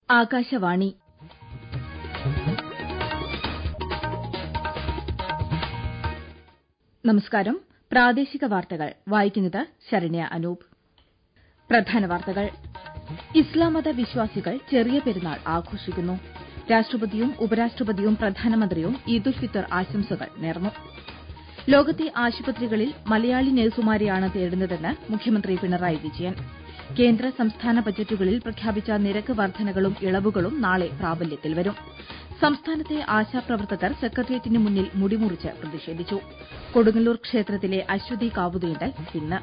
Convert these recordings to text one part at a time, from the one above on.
ആകാശവാണി നമസ്കാരം പ്രാദേശിക വാർത്തകൾ വായിക്കുന്നത് ശരണ്യ അനൂപ് പ്രധാന വാർത്തകൾ ഇസ്ലാം മത വിശ്വാസികൾ ചെറിയ പെരുന്നാൾ ആഘോഷിക്കുന്നു രാഷ്ട്രപതിയും ഉപരാഷ്ട്രപതിയും പ്രധാനമന്ത്രിയും ഈദുൽ ഫിത്തർ ആശംസകൾ നേർന്നു ലോകത്തെ ആശുപത്രികളിൽ മലയാളി നഴ്സുമാരെയാണ് തേടുന്നതെന്ന് മുഖ്യമന്ത്രി പിണറായി വിജയൻ കേന്ദ്ര സംസ്ഥാന ബജറ്റുകളിൽ പ്രഖ്യാപിച്ച നിരക്ക് വർദ്ധനകളും ഇളവുകളും നാളെ പ്രാബല്യത്തിൽ വരും സംസ്ഥാനത്തെ ആശാപ്രവർത്തകർ സെക്രട്ടേറിയറ്റിന് മുന്നിൽ മുടിമുറിച്ച് പ്രതിഷേധിച്ചു കൊടുങ്ങല്ലൂർ ക്ഷേത്രത്തിലെ അശ്വതി കാവുതീണ്ടൽ ഇന്ന്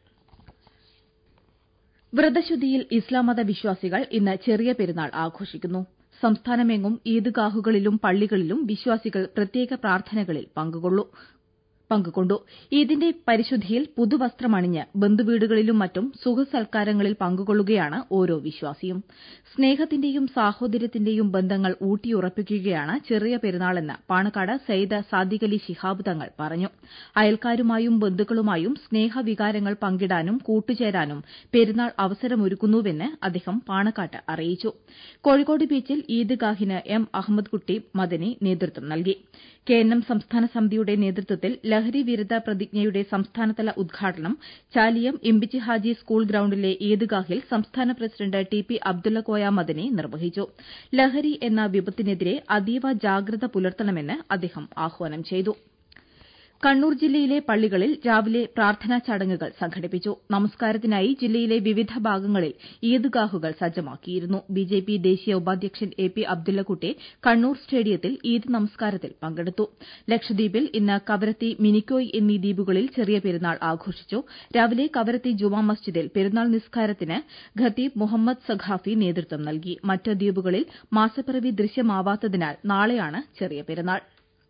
വ്രതശുദ്ധിയിൽ ഇസ്ലാം മത വിശ്വാസികൾ ഇന്ന് ചെറിയ പെരുന്നാൾ ആഘോഷിക്കുന്നു സംസ്ഥാനമെങ്ങും ഈദ്ഗാഹുകളിലും പള്ളികളിലും വിശ്വാസികൾ പ്രത്യേക പ്രാർത്ഥനകളിൽ പങ്കുകൊണ്ടു ഈദിന്റെ പരിശുദ്ധിയിൽ പുതുവസ്ത്രമണിഞ്ഞ് ബന്ധുവീടുകളിലും മറ്റും സുഖസൽക്കാരങ്ങളിൽ പങ്കുകൊള്ളുകയാണ് ഓരോ വിശ്വാസിയും സ്നേഹത്തിന്റെയും സാഹോദര്യത്തിന്റെയും ബന്ധങ്ങൾ ഊട്ടിയുറപ്പിക്കുകയാണ് ചെറിയ പെരുന്നാളെന്ന് പാണക്കാട് സയ്യിദ് സാദിഖലി ശിഹാബ് തങ്ങൾ പറഞ്ഞു അയൽക്കാരുമായും ബന്ധുക്കളുമായും സ്നേഹവികാരങ്ങൾ പങ്കിടാനും കൂട്ടുചേരാനും പെരുന്നാൾ അവസരമൊരുക്കുന്നുവെന്ന് അദ്ദേഹം പാണക്കാട്ട് അറിയിച്ചു കോഴിക്കോട് ബീച്ചിൽ ഈദ്ഗാഹിന് എം അഹമ്മദ് കുട്ടി മദനി നേതൃത്വം നൽകി കെഎൻഎം സംസ്ഥാന സമിതിയുടെ നേതൃത്വത്തിൽ ലഹരി വിരുദ്ധ പ്രതിജ്ഞയുടെ സംസ്ഥാനതല ഉദ്ഘാടനം ചാലിയം ഇമ്പിച്ചി ഹാജി സ്കൂൾ ഗ്രൌണ്ടിലെ ഈദ്ഗാഹിൽ സംസ്ഥാന president T P Abdullakoya Madani നിർവഹിച്ചു ലഹരി എന്ന വിപത്തിനെതിരെ അതീവ ജാഗ്രത പുലർത്തണമെന്ന് അദ്ദേഹം ആഹ്വാനം ചെയ്തു കണ്ണൂർ ജില്ലയിലെ പള്ളികളിൽ രാവിലെ പ്രാർത്ഥനാ ചടങ്ങുകൾ സംഘടിപ്പിച്ചു നമസ്കാരത്തിനായി ജില്ലയിലെ വിവിധ ഭാഗങ്ങളിൽ ഈദ്ഗാഹുകൾ സജ്ജമാക്കിയിരുന്നു ബിജെപി ദേശീയ ഉപാധ്യക്ഷൻ എ പി അബ്ദുള്ളക്കുട്ടി കണ്ണൂർ സ്റ്റേഡിയത്തിൽ ഈദ് നമസ്കാരത്തിൽ പങ്കെടുത്തു ലക്ഷദ്വീപിൽ ഇന്ന് കവരത്തി മിനിക്കോയ് എന്നീ ദ്വീപുകളിൽ ചെറിയ പെരുന്നാൾ ആഘോഷിച്ചു രാവിലെ കവരത്തി ജുമാ മസ്ജിദിൽ പെരുന്നാൾ നിസ്കാരത്തിന് ഖത്തീബ് മുഹമ്മദ് സഖാഫി നേതൃത്വം നൽകി മറ്റ് ദ്വീപുകളിൽ മാസപ്പിറവി ദൃശ്യമാവാത്തതിനാൽ നാളെയാണ് ചെറിയ പെരുന്നാൾ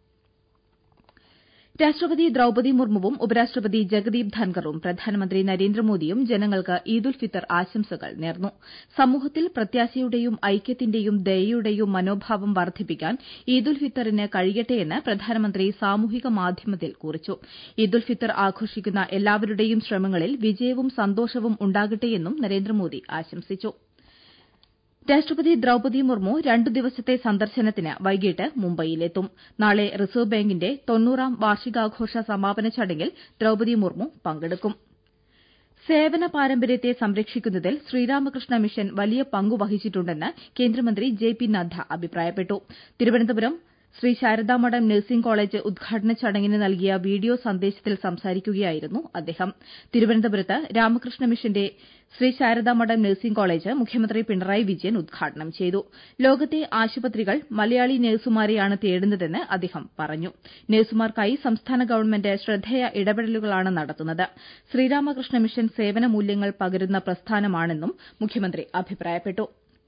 രാഷ്ട്രപതി ദ്രൌപദി മുർമുവും ഉപരാഷ്ട്രപതി ജഗദീപ് ധൻകറും പ്രധാനമന്ത്രി നരേന്ദ്രമോദിയും ജനങ്ങൾക്ക് ഈദുൽ ഫിത്തർ ആശംസകൾ നേർന്നു സമൂഹത്തിൽ പ്രത്യാശയുടെയും ഐക്യത്തിന്റെയും ദയയുടെയും മനോഭാവം വർദ്ധിപ്പിക്കാൻ ഈദുൽ ഫിത്തറിന് കഴിയട്ടെയെന്ന് പ്രധാനമന്ത്രി സാമൂഹിക മാധ്യമത്തിൽ കുറിച്ചു ഈദുൽ ഫിത്തർ ആഘോഷിക്കുന്ന എല്ലാവരുടെയും ശ്രമങ്ങളിൽ വിജയവും സന്തോഷവും ഉണ്ടാകട്ടെയെന്നും നരേന്ദ്രമോദി ആശംസിച്ചു രാഷ്ട്രപതി ദ്രൌപദി മുർമു രണ്ടു ദിവസത്തെ സന്ദർശനത്തിന് വൈകിട്ട് മുംബൈയിലെത്തും നാളെ റിസർവ് ബാങ്കിന്റെ തൊണ്ണൂറാം വാർഷികാഘോഷ സമാപന ചടങ്ങിൽ ദ്രൌപദി മുർമു പങ്കെടുക്കും സേവന പാരമ്പര്യത്തെ സംരക്ഷിക്കുന്നതിൽ ശ്രീരാമകൃഷ്ണ മിഷൻ വലിയ പങ്കു വഹിച്ചിട്ടുണ്ടെന്ന് കേന്ദ്രമന്ത്രി ജെ പി നദ്ദ അഭിപ്രായപ്പെട്ടു തിരുവനന്തപുരം ശ്രീ ശാരദാമഠം നഴ്സിംഗ് കോളേജ് ഉദ്ഘാടന ചടങ്ങിന് നൽകിയ വീഡിയോ സന്ദേശത്തിൽ സംസാരിക്കുകയായിരുന്നു അദ്ദേഹം തിരുവനന്തപുരത്ത് രാമകൃഷ്ണ മിഷന്റെ ശ്രീ ശാരദാമഠം നഴ്സിംഗ് കോളേജ് മുഖ്യമന്ത്രി പിണറായി വിജയൻ ഉദ്ഘാടനം ചെയ്തു ലോകത്തെ ആശുപത്രികൾ മലയാളി നഴ്സുമാരെയാണ് തേടുന്നതെന്ന് അദ്ദേഹം പറഞ്ഞു നഴ്സുമാർക്കായി സംസ്ഥാന ഗവൺമെന്റ് ശ്രദ്ധേയ ഇടപെടലുകളാണ് നടത്തുന്നത് ശ്രീരാമകൃഷ്ണ മിഷൻ സേവന മൂല്യങ്ങൾ പകരുന്ന പ്രസ്ഥാനമാണെന്നും മുഖ്യമന്ത്രി അഭിപ്രായപ്പെട്ടു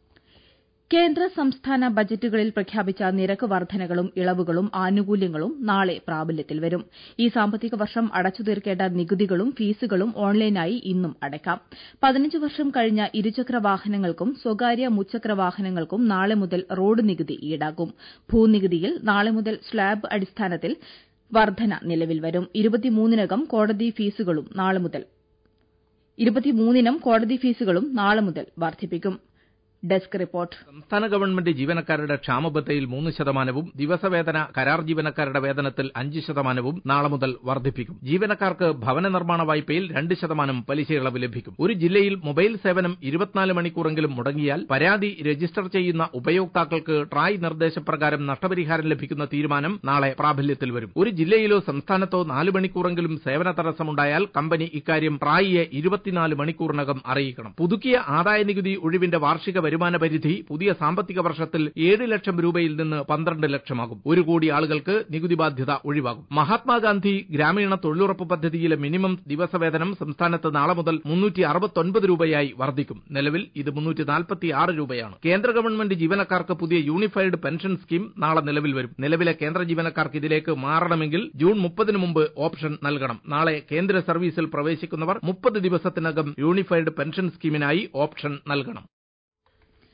കേന്ദ്ര സംസ്ഥാന ബജറ്റുകളിൽ പ്രഖ്യാപിച്ച നിരക്ക് വർദ്ധനകളും ഇളവുകളും ആനുകൂല്യങ്ങളും നാളെ പ്രാബല്യത്തിൽ വരും ഈ സാമ്പത്തിക വർഷം അടച്ചു തീർക്കേണ്ട നികുതികളും ഫീസുകളും ഓൺലൈനായി ഇന്നും അടയ്ക്കാം പതിനഞ്ച് വർഷം കഴിഞ്ഞ ഇരുചക്ര വാഹനങ്ങൾക്കും സ്വകാര്യ മുച്ചക്ര വാഹനങ്ങൾക്കും നാളെ മുതൽ റോഡ് നികുതി ഈടാക്കും ഭൂനികുതിയിൽ നാളെ മുതൽ സ്ലാബ് അടിസ്ഥാനത്തിൽ വർദ്ധന നിലവിൽ വരും ഇരുപത്തിമൂന്നിനകം കോടതി ഫീസുകളും നാളെ മുതൽ ഇരുപത്തിമൂന്നിനം കോടതി ഫീസുകളും നാളെ മുതൽ വർദ്ധിപ്പിക്കും ഡെസ്ക് റിപ്പോർട്ട് സംസ്ഥാന ഗവൺമെന്റ് ജീവനക്കാരുടെ ക്ഷാമബത്തയിൽ മൂന്ന് ശതമാനവും ദിവസവേതന കരാർ ജീവനക്കാരുടെ വേതനത്തിൽ അഞ്ച് ശതമാനവും നാളെ മുതൽ വർദ്ധിപ്പിക്കും ജീവനക്കാർക്ക് ഭവന നിർമ്മാണ വായ്പയിൽ രണ്ട് ശതമാനം പലിശ ഇളവ് ലഭിക്കും ഒരു ജില്ലയിൽ മൊബൈൽ സേവനം ഇരുപത്തിനാല് മണിക്കൂറെങ്കിലും മുടങ്ങിയാൽ പരാതി രജിസ്റ്റർ ചെയ്യുന്ന ഉപയോക്താക്കൾക്ക് ട്രായ് നിർദ്ദേശപ്രകാരം നഷ്ടപരിഹാരം ലഭിക്കുന്ന തീരുമാനം നാളെ പ്രാബല്യത്തിൽ വരും ഒരു ജില്ലയിലോ സംസ്ഥാനത്തോ നാല് മണിക്കൂറെങ്കിലും സേവന തടസ്സമുണ്ടായാൽ കമ്പനി ഇക്കാര്യം ട്രായിയെ ഇരുപത്തിനാല് മണിക്കൂറിനകം അറിയിക്കണം പുതുക്കിയ ആദായ നികുതി ഒഴിവിന്റെ വാർഷിക വരുമാന പരിധി പുതിയ സാമ്പത്തിക വർഷത്തിൽ ഏഴ് ലക്ഷം രൂപയിൽ നിന്ന് പന്ത്രണ്ട് ലക്ഷമാകും ഒരു കോടി ആളുകൾക്ക് നികുതി ബാധ്യത ഒഴിവാകും മഹാത്മാഗാന്ധി ഗ്രാമീണ തൊഴിലുറപ്പ് പദ്ധതിയിലെ മിനിമം ദിവസവേതനം സംസ്ഥാനത്ത് നാളെ മുതൽ മുന്നൂറ്റി അറുപത്തൊൻപത് രൂപയായി വർദ്ധിക്കും നിലവിൽ ഇത് മുന്നൂറ്റി നാൽപ്പത്തി ആറ് രൂപയാണ് കേന്ദ്ര ഗവൺമെന്റ് ജീവനക്കാർക്ക് പുതിയ യൂണിഫൈഡ് പെൻഷൻ സ്കീം നാളെ നിലവിൽ വരും നിലവിലെ കേന്ദ്ര ജീവനക്കാർക്ക് ഇതിലേക്ക് മാറണമെങ്കിൽ ജൂൺ മുപ്പതിന് മുമ്പ് ഓപ്ഷൻ നൽകണം നാളെ കേന്ദ്ര സർവീസിൽ പ്രവേശിക്കുന്നവർ മുപ്പത് ദിവസത്തിനകം യൂണിഫൈഡ് പെൻഷൻ സ്കീമിനായി ഓപ്ഷൻ നൽകണം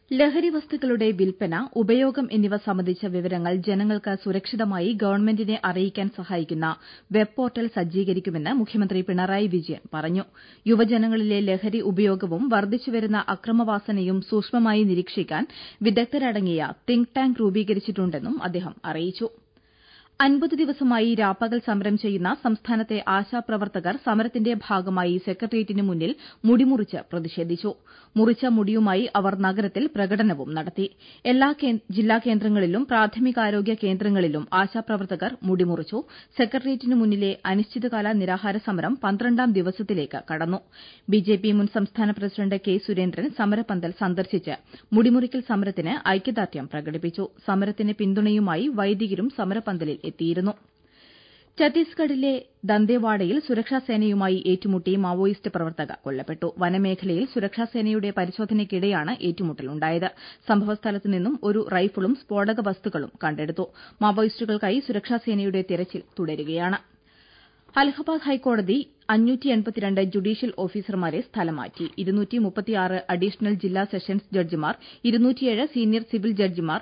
ലഹരി വസ്തുക്കളുടെ വിൽപ്പന ഉപയോഗം എന്നിവ സംബന്ധിച്ച വിവരങ്ങൾ ജനങ്ങൾക്ക് സുരക്ഷിതമായി ഗവൺമെന്റിനെ അറിയിക്കാൻ സഹായിക്കുന്ന വെബ് പോർട്ടൽ സജ്ജീകരിക്കുമെന്ന് മുഖ്യമന്ത്രി പിണറായി വിജയൻ പറഞ്ഞു യുവജനങ്ങളിലെ ലഹരി ഉപയോഗവും വർദ്ധിച്ചുവരുന്ന അക്രമവാസനയും സൂക്ഷ്മമായി നിരീക്ഷിക്കാൻ വിദഗ്ധരടങ്ങിയ തിങ്ക് ടാങ്ക് രൂപീകരിച്ചിട്ടുണ്ടെന്നും അദ്ദേഹം അറിയിച്ചു അൻപത് ദിവസമായി രാപ്പകൽ സമരം ചെയ്യുന്ന സംസ്ഥാനത്തെ ആശാപ്രവർത്തകർ സമരത്തിന്റെ ഭാഗമായി സെക്രട്ടേറിയറ്റിന് മുന്നിൽ മുടിമുറിച്ച് പ്രതിഷേധിച്ചു മുറിച്ച മുടിയുമായി അവർ നഗരത്തിൽ പ്രകടനവും നടത്തി എല്ലാ ജില്ലാ കേന്ദ്രങ്ങളിലും പ്രാഥമികാരോഗ്യ കേന്ദ്രങ്ങളിലും ആശാപ്രവർത്തകർ മുടിമുറിച്ചു സെക്രട്ടേറിയറ്റിന് മുന്നിലെ അനിശ്ചിതകാല നിരാഹാര സമരം പന്ത്രണ്ടാം ദിവസത്തിലേക്ക് കടന്നു ബിജെപി മുൻ സംസ്ഥാന പ്രസിഡന്റ് കെ സുരേന്ദ്രൻ സമരപന്തൽ സന്ദർശിച്ച് മുടിമുറിക്കൽ സമരത്തിന് ഐക്യദാർഢ്യം പ്രകടിപ്പിച്ചു സമരത്തിന് പിന്തുണയുമായി വൈദികരും സമരപന്തലിൽ എത്തിയിരുന്നു ഛത്തീസ്ഗഡിലെ ദന്തേവാഡയിൽ സുരക്ഷാസേനയുമായി ഏറ്റുമുട്ടി മാവോയിസ്റ്റ് പ്രവർത്തക കൊല്ലപ്പെട്ടു വനമേഖലയിൽ സുരക്ഷാസേനയുടെ പരിശോധനയ്ക്കിടെയാണ് ഏറ്റുമുട്ടലുണ്ടായത് സംഭവസ്ഥലത്ത് നിന്നും ഒരു റൈഫിളും സ്ഫോടക വസ്തുക്കളും കണ്ടെടുത്തു മാവോയിസ്റ്റുകൾക്കായി സുരക്ഷാസേനയുടെ തിരച്ചിൽ തുടരുകയാണ് അലഹബാദ് ഹൈക്കോടതി ജുഡീഷ്യൽ ഓഫീസർമാരെ സ്ഥലം മാറ്റി അഡീഷണൽ ജില്ലാ സെഷൻസ് ജഡ്ജിമാർ സീനിയർ സിവിൽ ജഡ്ജിമാർ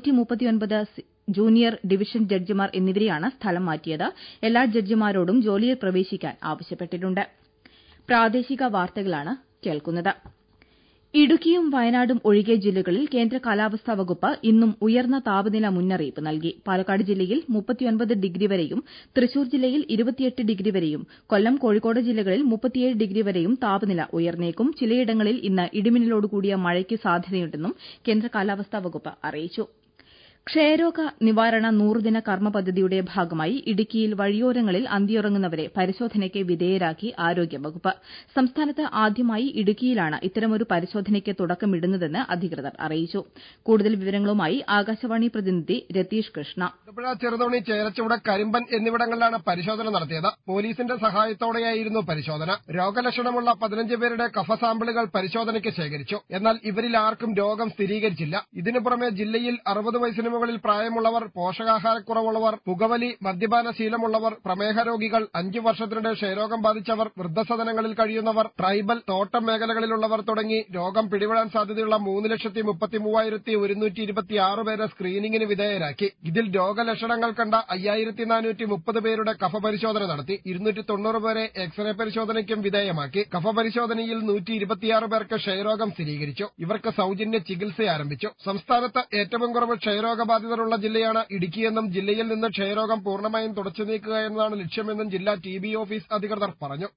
ജൂനിയർ ഡിവിഷൻ ജഡ്ജിമാർ എന്നിവരെയാണ് സ്ഥലം മാറ്റിയത് എല്ലാ ജഡ്ജിമാരോടും ജോലിയിൽ പ്രവേശിക്കാൻ ആവശ്യപ്പെട്ടിട്ടുണ്ട് പ്രാദേശിക വാർത്തകളാണ് കേൾക്കുന്നത് ഇടുക്കിയും വയനാടും ഒഴികെ ജില്ലകളിൽ കേന്ദ്ര കാലാവസ്ഥാ വകുപ്പ് ഇന്നും ഉയർന്ന താപനില മുന്നറിയിപ്പ് നൽകി പാലക്കാട് ജില്ലയിൽ ഡിഗ്രി വരെയും തൃശൂർ ജില്ലയിൽ ഡിഗ്രി വരെയും കൊല്ലം കോഴിക്കോട് ജില്ലകളിൽ ഡിഗ്രി വരെയും താപനില ഉയർന്നേക്കും ചിലയിടങ്ങളിൽ ഇന്ന് ഇടിമിന്നലോടുകൂടിയ മഴയ്ക്ക് സാധ്യതയുണ്ടെന്നും കേന്ദ്ര കാലാവസ്ഥാ വകുപ്പ് അറിയിച്ചു ക്ഷയരോഗ നിവാരണ നൂറുദിന കർമ്മ പദ്ധതിയുടെ ഭാഗമായി ഇടുക്കിയിൽ വഴിയോരങ്ങളിൽ അന്തിയുറങ്ങുന്നവരെ പരിശോധനയ്ക്ക് വിധേയരാക്കി ആരോഗ്യവകുപ്പ് സംസ്ഥാനത്ത് ആദ്യമായി ഇടുക്കിയിലാണ് ഇത്തരമൊരു പരിശോധനയ്ക്ക് തുടക്കമിടുന്നതെന്ന് അധികൃതർ അറിയിച്ചു കൂടുതൽ വിവരങ്ങളുമായി ആകാശവാണി പ്രതിനിധി രതീഷ് കൃഷ്ണ തൊടുപുഴ ചെറുതോണി ചേരച്ചൂട് കരിമ്പൻ എന്നിവിടങ്ങളിലാണ് പരിശോധന നടത്തിയത് പോലീസിന്റെ സഹായത്തോടെയായിരുന്നു പരിശോധന രോഗലക്ഷണമുള്ള പതിനഞ്ച് പേരുടെ കഫ സാമ്പിളുകൾ പരിശോധനയ്ക്ക് ശേഖരിച്ചു എന്നാൽ ഇവരിൽ ആർക്കും രോഗം സ്ഥിരീകരിച്ചില്ല ഇതിനു പുറമെ ജില്ലയിൽ അറുപത് വയസ്സിന് മുകളിൽ പ്രായമുള്ളവർ പോഷകാഹാരക്കുറവുള്ളവർ പുകവലി മദ്യപാന ശീലമുള്ളവർ പ്രമേഹ രോഗികൾ അഞ്ചു വർഷത്തിനിടെ ക്ഷയരോഗം ബാധിച്ചവർ വൃദ്ധസദനങ്ങളിൽ കഴിയുന്നവർ ട്രൈബൽ തോട്ടം മേഖലകളിലുള്ളവർ തുടങ്ങി രോഗം പിടിപെടാൻ സാധ്യതയുള്ള മൂന്ന് ലക്ഷത്തി മുപ്പത്തി മൂവായിരത്തി ഒരുന്നൂറ്റി ഇരുപത്തിയാറ് പേരെ സ്ക്രീനിംഗിന് വിധേയരാക്കി ഇതിൽ രോഗലക്ഷണങ്ങൾ കണ്ട അയ്യായിരത്തി നാനൂറ്റി മുപ്പത് പേരുടെ കഫ പരിശോധന നടത്തി ഇരുന്നൂറ്റി തൊണ്ണൂറ് പേരെ എക്സ്റേ പരിശോധനയ്ക്കും വിധേയമാക്കി കഫ പരിശോധനയിൽ നൂറ്റി ഇരുപത്തിയാറ് പേർക്ക് ക്ഷയരോഗം സ്ഥിരീകരിച്ചു ഇവർക്ക് സൌജന്യ ചികിത്സ ആരംഭിച്ചു സംസ്ഥാനത്ത് ഏറ്റവും കുറവ് ക്ഷയരോഗബാധിതരുള്ള ജില്ലയാണ് ഇടുക്കിയെന്നും ജില്ലയിൽ നിന്ന് ക്ഷയരോഗം പൂർണ്ണമായും തുടച്ചു നീക്കുക എന്നതാണ് ലക്ഷ്യമെന്നും ജില്ലാ ടി ബി ഓഫീസ് അധികൃതർ പറഞ്ഞു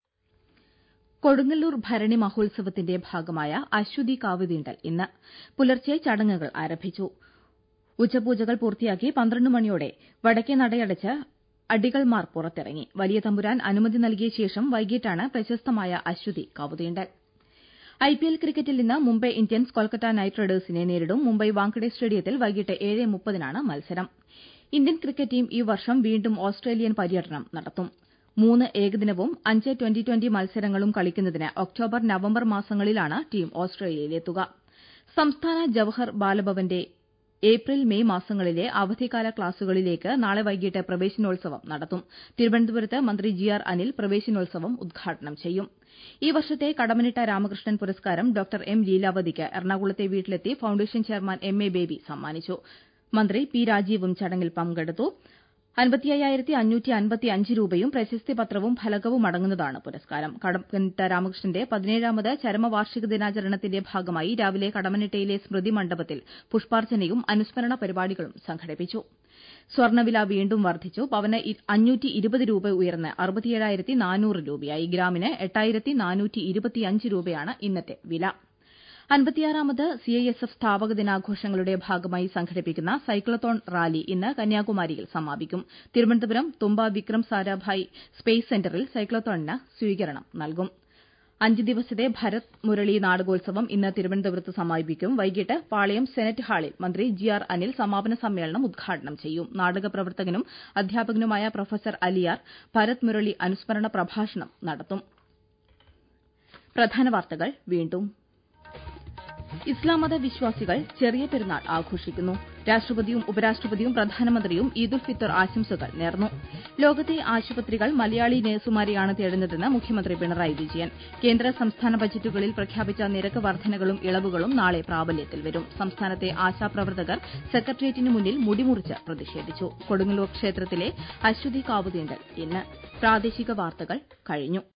കൊടുങ്ങല്ലൂർ ഭരണി മഹോത്സവത്തിന്റെ ഭാഗമായ അശ്വതി കാവുതീണ്ടൽ ഇന്ന് പുലർച്ചെ ചടങ്ങുകൾ ആരംഭിച്ചു ഉച്ചപൂജകൾ പൂർത്തിയാക്കി പന്ത്രണ്ട് മണിയോടെ വടക്കേ നടയടച്ച് അടികൾമാർ പുറത്തിറങ്ങി വലിയ തമ്പുരാൻ അനുമതി നൽകിയ ശേഷം വൈകിട്ടാണ് പ്രശസ്തമായ അശ്വതി കാവുതീണ്ടൽ ഐപിഎൽ ക്രിക്കറ്റിൽ ഇന്ന് മുംബൈ ഇന്ത്യൻസ് കൊൽക്കത്ത നൈറ്റ് റൈഡേഴ്സിനെ നേരിടും മുംബൈ വാങ്കഡെ സ്റ്റേഡിയത്തിൽ വൈകിട്ട് ഏഴ് മുപ്പതിനാണ് മത്സരം ഇന്ത്യൻ ക്രിക്കറ്റ് ടീം ഈ വർഷം വീണ്ടും ഓസ്ട്രേലിയൻ പര്യടനം നടത്തും മൂന്ന് ഏകദിനവും അഞ്ച് ട്വന്റി ട്വന്റി മത്സരങ്ങളും കളിക്കുന്നതിന് ഒക്ടോബർ നവംബർ മാസങ്ങളിലാണ് ടീം ഓസ്ട്രേലിയയിലെത്തുക സംസ്ഥാന ജവഹർ ബാലഭവന്റെ ഏപ്രിൽ മെയ് മാസങ്ങളിലെ അവധിക്കാല ക്ലാസുകളിലേക്ക് നാളെ വൈകിട്ട് പ്രവേശനോത്സവം നടത്തും തിരുവനന്തപുരത്ത് മന്ത്രി ജി ആർ അനിൽ പ്രവേശനോത്സവം ഉദ്ഘാടനം ചെയ്യും ഈ വർഷത്തെ കടമനിട്ട രാമകൃഷ്ണൻ പുരസ്കാരം ഡോക്ടർ എം ലീലാവതിക്ക് എറണാകുളത്തെ വീട്ടിലെത്തി foundation chairman M A Baby സമ്മാനിച്ചു മന്ത്രി പി രാജീവും ചടങ്ങിൽ പങ്കെടുത്തു രൂപയും പ്രശസ്തി പത്രവും ഫലകവും അടങ്ങുന്നതാണ് പുരസ്കാരം കടമനിട്ട രാമകൃഷ്ണന്റെ പതിനേഴാമത് ചരമവാർഷിക ദിനാചരണത്തിന്റെ ഭാഗമായി രാവിലെ കടമനിട്ടയിലെ സ്മൃതി മണ്ഡപത്തിൽ പുഷ്പാർച്ചനയും അനുസ്മരണ പരിപാടികളും സംഘടിപ്പിച്ചു സ്വർണ്ണവില വീണ്ടും വർദ്ധിച്ചു പവന് അഞ്ഞൂറ്റി ഇരുപത് രൂപ ഉയർന്ന് അറുപത്തിയേഴായിരത്തി നാനൂറ് രൂപയായി ഗ്രാമിന് എട്ടായിരത്തി നാനൂറ്റി ഇരുപത്തിയഞ്ച് രൂപയാണ് ഇന്നത്തെ വില അൻപത്തിയാറാമത് സിഐഎസ്എഫ് സ്ഥാപക ദിനാഘോഷങ്ങളുടെ ഭാഗമായി സംഘടിപ്പിക്കുന്ന സൈക്ലത്തോൺ റാലി ഇന്ന് കന്യാകുമാരിയിൽ സമാപിക്കും തിരുവനന്തപുരം തുമ്പ വിക്രം സാരാഭായ് സ്പേസ് സെന്ററിൽ സൈക്ലത്തോണിന് സ്വീകരണം നൽകും അഞ്ച് ദിവസത്തെ ഭരത് മുരളി നാടകോത്സവം ഇന്ന് തിരുവനന്തപുരത്ത് സമാപിക്കും വൈകിട്ട് പാളയം സെനറ്റ് ഹാളിൽ മന്ത്രി ജി ആർ അനിൽ സമാപന സമ്മേളനം ഉദ്ഘാടനം ചെയ്യും നാടക പ്രവർത്തകനും അധ്യാപകനുമായ പ്രൊഫസർ അലിയാർ ഭരത് മുരളി അനുസ്മരണ പ്രഭാഷണം നടത്തും പ്രധാന വാർത്തകൾ വീണ്ടും ഇസ്ലാം മത വിശ്വാസികൾ ചെറിയ പെരുന്നാൾ ആഘോഷിക്കുന്നു രാഷ്ട്രപതിയും ഉപരാഷ്ട്രപതിയും പ്രധാനമന്ത്രിയും ഈദുൽ ഫിത്തർ ആശംസകൾ നേർന്നു ലോകത്തെ ആശുപത്രികൾ മലയാളി നഴ്സുമാരെയാണ് തേടുന്നതെന്ന് മുഖ്യമന്ത്രി പിണറായി വിജയൻ കേന്ദ്ര സംസ്ഥാന ബജറ്റുകളിൽ പ്രഖ്യാപിച്ച നിരക്ക് വർധനകളും ഇളവുകളും നാളെ പ്രാബല്യത്തിൽ വരും സംസ്ഥാനത്തെ ആശാപ്രവർത്തകർ സെക്രട്ടേറിയറ്റിന് മുന്നിൽ മുടിമുറിച്ച് പ്രതിഷേധിച്ചു കൊടുങ്ങല്ലൂർ ക്ഷേത്രത്തിലെ അശ്വതി കാവുതീണ്ടൽ ഇന്ന് പ്രാദേശിക വാർത്തകൾ കഴിഞ്ഞു